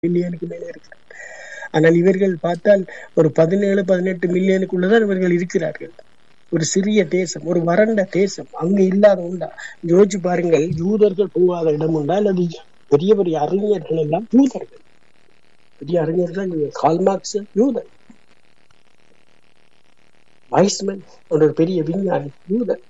மில்லியனுக்கு மேலே இருக்கிறார் ஆனால் இவர்கள் பார்த்தால் ஒரு பதினேழு பதினெட்டு மில்லியனுக்குள்ளதான் இவர்கள் இருக்கிறார்கள் ஒரு சிறிய தேசம் ஒரு வறண்ட தேசம் அங்க இல்லாத உண்டா யோசிச்சு பாருங்கள் யூதர்கள் போகாத இடம் உண்டா அல்லது பெரிய பெரிய அறிஞர்கள் எல்லாம் யூதர்கள் பெரிய அறிஞர்கள் கால்மார்க்ஸ் யூதர் வைஸ்மன் ஒரு பெரிய விஞ்ஞானி யூதர்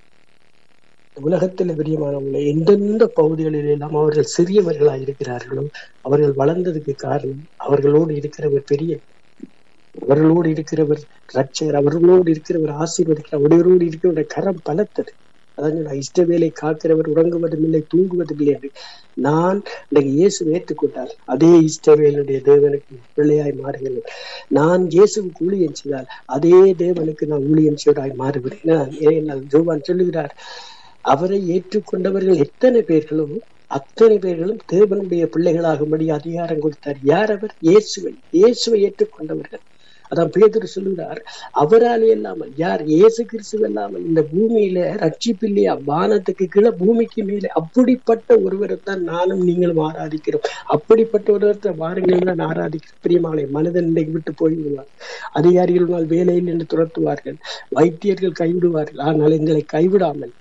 உலகத்தில் பிரியமானவங்களை எந்தெந்த பகுதிகளில் எல்லாம் அவர்கள் சிறியவர்களாக இருக்கிறார்களோ அவர்கள் வளர்ந்ததுக்கு காரணம் அவர்களோடு இருக்கிறவர் பெரிய அவர்களோடு இருக்கிறவர் ரட்சகர் அவர்களோடு இருக்கிறவர் ஆசீர்வதிக்கிறார் அவர்களோடு இருக்கிறவருடைய கரம் பலத்தது அதான் நான் இஷ்டவேலை காக்கிறவர் உறங்குவதும் இல்லை தூங்குவதும் இல்லை என்று நான் இன்றைக்கு இயேசு ஏற்றுக்கொண்டால் அதே இஷ்டவேலுடைய தேவனுக்கு பிள்ளையாய் மாறுகிறேன் நான் இயேசுக்கு ஊழியம் செய்தால் அதே தேவனுக்கு நான் ஊழியம் செய்வதாய் மாறுகிறேன் ஏன் ஜோவான் சொல்லுகிறார் அவரை ஏற்றுக்கொண்டவர்கள் எத்தனை பேர்களோ அத்தனை பேர்களும் தேவனுடைய பிள்ளைகளாகும்படி அதிகாரம் கொடுத்தார் யார் அவர் இயேசுவை இயேசுவை ஏற்றுக்கொண்டவர்கள் அதான் பேதர் சொல்லுகிறார் அவரால் இல்லாமல் யார் இயேசு கிறிஸ்து இல்லாமல் இந்த பூமியில ரட்சிப்பில்லையா வானத்துக்கு கீழே பூமிக்கு மேலே அப்படிப்பட்ட ஒருவரை தான் நானும் நீங்களும் ஆராதிக்கிறோம் அப்படிப்பட்ட ஒருவரை வாருங்கள் நான் ஆராதிக்கிறோம் பிரியமாலை மனிதன் இன்றைக்கு விட்டு போய்விடுவார் அதிகாரிகள் வேலையில் என்று துரத்துவார்கள் வைத்தியர்கள் கைவிடுவார்கள் ஆனால் எங்களை கைவிடாமல்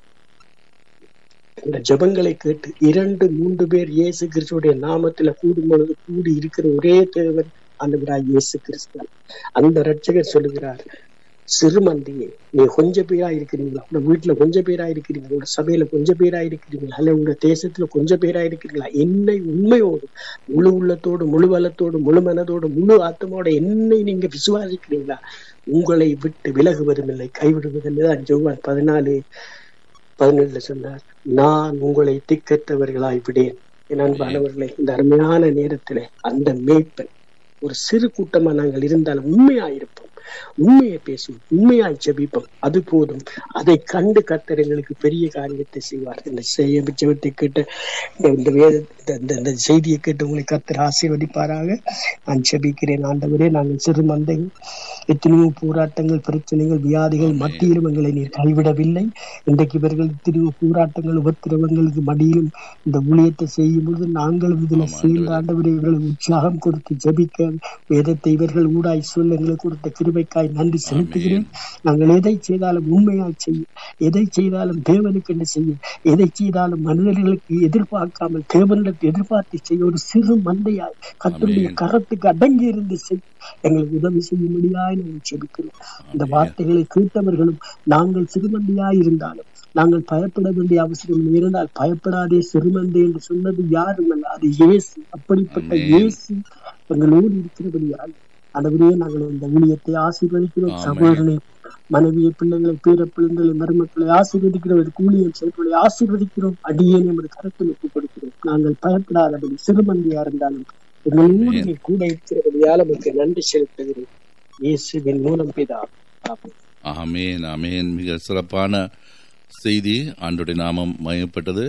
இந்த ஜபங்களை கேட்டு இரண்டு மூன்று பேர் இயேசு கிறிஸ்துடைய நாமத்துல கூடும் பொழுது கூடி இருக்கிற ஒரே தேவன் ஆண்டவராய் இயேசு கிறிஸ்து அந்த ரட்சகர் சொல்லுகிறார் சிறுமந்தியே நீ கொஞ்ச பேரா இருக்கிறீங்களா உங்க வீட்டுல கொஞ்ச பேரா இருக்கிறீங்களா உங்க சபையில கொஞ்ச பேரா இருக்கிறீங்களா அல்ல உங்க தேசத்துல கொஞ்ச பேரா இருக்கிறீங்களா என்னை உண்மையோடு முழு உள்ளத்தோடு முழு பலத்தோடு முழு மனதோடு முழு ஆத்தமோட என்னை நீங்க விசுவாசிக்கிறீங்களா உங்களை விட்டு விலகுவதும் இல்லை கைவிடுவதில்லை தான் ஜோவான் பதினாலு பதினேழுல சொன்னார் நான் உங்களை திக்கற்றவர்களாய் விடேன் என் அன்பானவர்களை இந்த அருமையான நேரத்திலே அந்த மேய்ப்பன் ஒரு சிறு கூட்டமா நாங்கள் இருந்தாலும் உண்மையாயிருப்போம் உண்மையை பேசுவோம் உண்மையாய் ஜபிப்போம் அது போதும் அதை கண்டு கத்தர் எங்களுக்கு பெரிய காரியத்தை செய்வார் இந்த செய்ய ஜபத்தை கேட்டு இந்த வேத இந்த இந்த செய்தியை கேட்டு உங்களை கத்தர் ஆசீர்வதிப்பாராக நான் ஜபிக்கிறேன் ஆண்டவரே நாங்கள் சிறு மந்தைகள் எத்தனையோ போராட்டங்கள் பிரச்சனைகள் வியாதிகள் மத்தியிலும் எங்களை நீர் கைவிடவில்லை இன்றைக்கு இவர்கள் எத்தனையோ போராட்டங்கள் உபத்திரவங்களுக்கு மடியிலும் இந்த ஊழியத்தை செய்யும் பொழுது நாங்களும் இதுல சேர்ந்த ஆண்டவரே இவர்களை உற்சாகம் கொடுத்து ஜபிக்க வேதத்தை இவர்கள் ஊடாய் சொல்ல எங்களுக்கு கொடுத்த கிருபைக்காய் நன்றி செலுத்துகிறேன் நாங்கள் எதை செய்தாலும் உண்மையாய் செய்யும் எதை செய்தாலும் தேவனுக்கு என்ன செய்யும் எதை செய்தாலும் மனிதர்களுக்கு எதிர்பார்க்காமல் தேவனிடத்தை எதிர்பார்த்து செய்ய ஒரு சிறு மந்தையாய் கத்தருடைய கரத்துக்கு அடங்கி இருந்து செய் எங்களுக்கு உதவி செய்யும்படியாய் நாங்கள் செபிக்கிறோம் இந்த வார்த்தைகளை கேட்டவர்களும் நாங்கள் சிறுமந்தியாய் இருந்தாலும் நாங்கள் பயப்பட வேண்டிய அவசியம் இருந்தால் பயப்படாதே சிறுமந்தை என்று சொன்னது யாரும் அல்ல அது இயேசு அப்படிப்பட்ட இயேசு எங்களோடு இருக்கிறபடியால் அதுபடியே நாங்கள் இந்த ஊழியத்தை ஆசீர்வதிக்கிறோம் சகோதரனை மனைவியை பிள்ளைகளை பேர பிள்ளைகளை மருமக்களை ஆசீர்வதிக்கிறோம் ஊழியம் செய்வதை ஆசீர்வதிக்கிறோம் அடியே நமது கருத்தில் ஒப்புக் கொடுக்கிறோம் நாங்கள் பயப்படாதபடி சிறுமந்தியா இருந்தாலும் எங்களோடு கூட இருக்கிறபடியால் நமக்கு நன்றி செலுத்துகிறேன் இயேசுவின் மூலம் பிதா ஆமேன் ஆமேன் மிக சிறப்பான செய்தி ஆண்டுடைய நாமம் மயப்பட்டது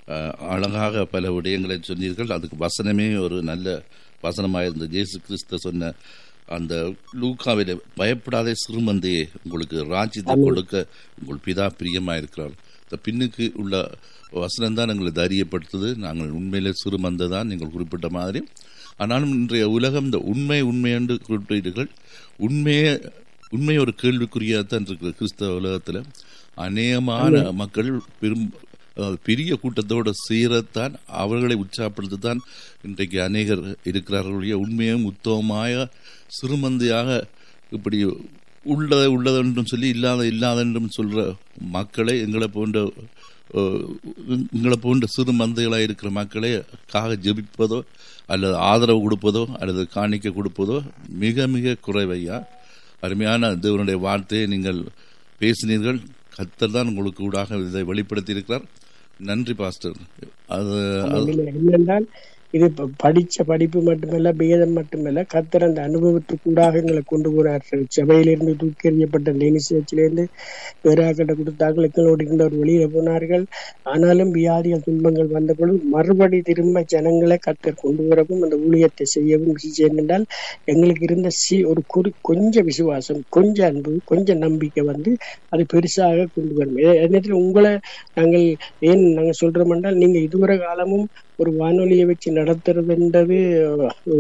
அழகாக பல விடயங்களை சொன்னீர்கள் அதுக்கு வசனமே ஒரு நல்ல வசனமாக இருந்த ஜேசு கிறிஸ்த சொன்ன அந்த லூக்காவில பயப்படாத சிறுமந்தையே உங்களுக்கு ராஜ்யத்தை கொடுக்க உங்கள் பிதா பிரியமா இருக்கிறார் இந்த பின்னுக்கு உள்ள வசனம் தான் எங்களை தைரியப்படுத்துது நாங்கள் உண்மையிலே சிறுமந்தை தான் நீங்கள் குறிப்பிட்ட மாதிரி ஆனாலும் இன்றைய உலகம் இந்த உண்மை உண்மை என்று குறிப்பிட்டீர்கள் உண்மையை உண்மை ஒரு கேள்விக்குறியாதான் இருக்கிற கிறிஸ்தவ உலகத்தில் அநேகமான மக்கள் பெரும் பெரிய கூட்டத்தோடு சீரத்தான் அவர்களை உற்சாகப்படுத்தத்தான் இன்றைக்கு அநேகர் இருக்கிறார்களுடைய உண்மையும் உத்தமമായ சிறுமந்தையாக இப்படி உள்ளதை உள்ளதென்றும் சொல்லி இல்லாத இல்லாதென்றும் சொல்ற மக்களை எங்களை போன்ற எங்களை போன்ற சிறு மந்தைகளாக இருக்கிற மக்களை காக ஜெபிப்பதோ அல்லது ஆதரவு கொடுப்பதோ அல்லது காணிக்க கொடுப்பதோ மிக மிக குறைவையா அருமையான தேவனுடைய வார்த்தையை நீங்கள் பேசினீர்கள் கத்தர் தான் உங்களுக்கு ஊடாக இதை வெளிப்படுத்தி இருக்கிறார் நன்றி பாஸ்டர் அது என்னென்றால் இது படிச்ச படிப்பு மட்டுமல்ல பேதம் மட்டுமல்ல கத்தர் அந்த அனுபவத்துக்கூடாக எங்களை கொண்டு போனார்கள் சபையிலிருந்து தூக்கி எறியப்பட்ட லேனிசேச்சிலிருந்து பேராக்கட்டை கொடுத்தார்கள் எங்களோடு இருந்தவர் வெளியில போனார்கள் ஆனாலும் வியாதிகள் துன்பங்கள் வந்த பொழுது மறுபடி திரும்ப ஜனங்களை கத்தர் கொண்டு வரவும் அந்த ஊழியத்தை செய்யவும் என்றால் எங்களுக்கு இருந்த சி ஒரு குறி கொஞ்சம் விசுவாசம் கொஞ்சம் அன்பு கொஞ்சம் நம்பிக்கை வந்து அது பெருசாக கொண்டு வரும் நேரத்தில் உங்களை நாங்கள் ஏன் நாங்கள் சொல்றோம் என்றால் நீங்க இதுவரை காலமும் ஒரு வானொலியை வச்சு நடத்துறதுன்றவே